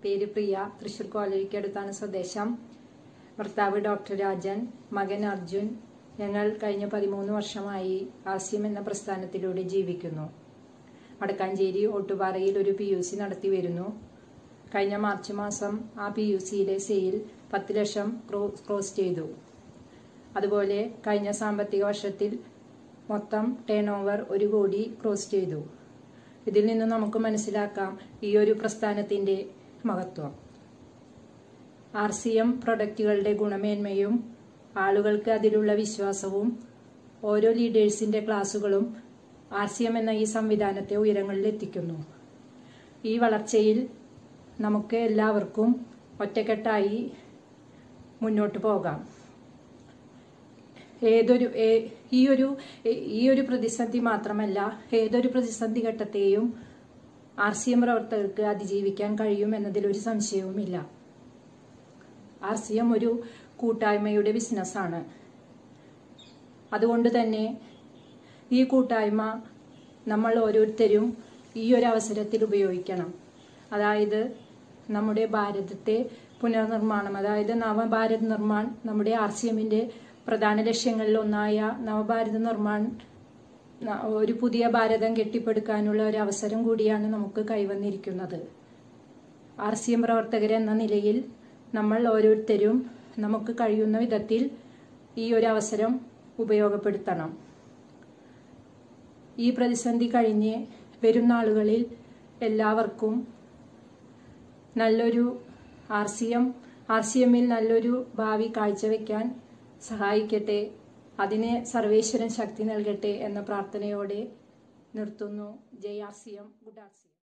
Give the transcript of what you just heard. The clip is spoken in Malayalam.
പേര് പ്രിയ തൃശൂർ കോലരിക്കടുത്താണ് സ്വദേശം ഭർത്താവ് ഡോക്ടർ രാജൻ മകൻ അർജുൻ ഞങ്ങൾ കഴിഞ്ഞ പതിമൂന്ന് വർഷമായി ആസ്യം എന്ന പ്രസ്ഥാനത്തിലൂടെ ജീവിക്കുന്നു വടക്കാഞ്ചേരി ഓട്ടുപാറയിൽ ഒരു പി യു സി നടത്തി വരുന്നു കഴിഞ്ഞ മാർച്ച് മാസം ആ പി യു സിയിലെ സെയിൽ പത്ത് ലക്ഷം ക്രോ- ക്രോസ് ചെയ്തു അതുപോലെ കഴിഞ്ഞ സാമ്പത്തിക വർഷത്തിൽ മൊത്തം ടേൺ ഓവർ ഒരു കോടി ക്രോസ് ചെയ്തു ഇതിൽ നിന്ന് നമുക്ക് മനസ്സിലാക്കാം ഈ ഒരു പ്രസ്ഥാനത്തിന്റെ മഹത്വം ആർ സി എം പ്രൊഡക്റ്റുകളുടെ ഗുണമേന്മയും ആളുകൾക്ക് അതിലുള്ള വിശ്വാസവും ഓരോ ലീഡേഴ്സിന്റെ ക്ലാസുകളും ആർ സി എം എന്ന ഈ സംവിധാനത്തെ ഉയരങ്ങളിൽ എത്തിക്കുന്നു ഈ വളർച്ചയിൽ നമുക്ക് എല്ലാവർക്കും ഒറ്റക്കെട്ടായി മുന്നോട്ട് പോകാം ഏതൊരു ഏ- ഈ ഒരു ഏ- ഈ ഒരു പ്രതിസന്ധി മാത്രമല്ല ഏതൊരു പ്രതിസന്ധി ഘട്ടത്തെയും ആർ സി എം പ്രവർത്തകർക്ക് അതിജീവിക്കാൻ കഴിയും എന്നതിൽ ഒരു സംശയവുമില്ല ആർ സി എം ഒരു കൂട്ടായ്മയുടെ ബിസിനസ്സാണ് അതുകൊണ്ട് തന്നെ ഈ കൂട്ടായ്മ നമ്മൾ ഓരോരുത്തരും ഈ ഒരു അവസരത്തിൽ ഉപയോഗിക്കണം അതായത് നമ്മുടെ ഭാരതത്തെ പുനർനിർമ്മാണം അതായത് നവഭാരത് നിർമ്മാൺ നമ്മുടെ ആർ സി എമ്മിന്റെ പ്രധാന ലക്ഷ്യങ്ങളിൽ ഒന്നായ നവഭാരത നിർമ്മാൺ ന- ഒരു പുതിയ ഭാരതം കെട്ടിപ്പടുക്കാനുള്ള ഒരു അവസരം കൂടിയാണ് നമുക്ക് കൈവന്നിരിക്കുന്നത് ആർ സി എം പ്രവർത്തകരെന്ന നിലയിൽ നമ്മൾ ഓരോരുത്തരും നമുക്ക് കഴിയുന്ന വിധത്തിൽ ഈ ഒരു അവസരം ഉപയോഗപ്പെടുത്തണം ഈ പ്രതിസന്ധി കഴിഞ്ഞ് വരും നാളുകളിൽ എല്ലാവർക്കും നല്ലൊരു R C M R C എമ്മിൽ നല്ലൊരു ഭാവി കാഴ്ചവെക്കാൻ സഹായിക്കട്ടെ അതിന് സർവേശ്വരൻ ശക്തി നൽകട്ടെ എന്ന പ്രാർത്ഥനയോടെ നിർത്തുന്നു ജയ് R C M good R C M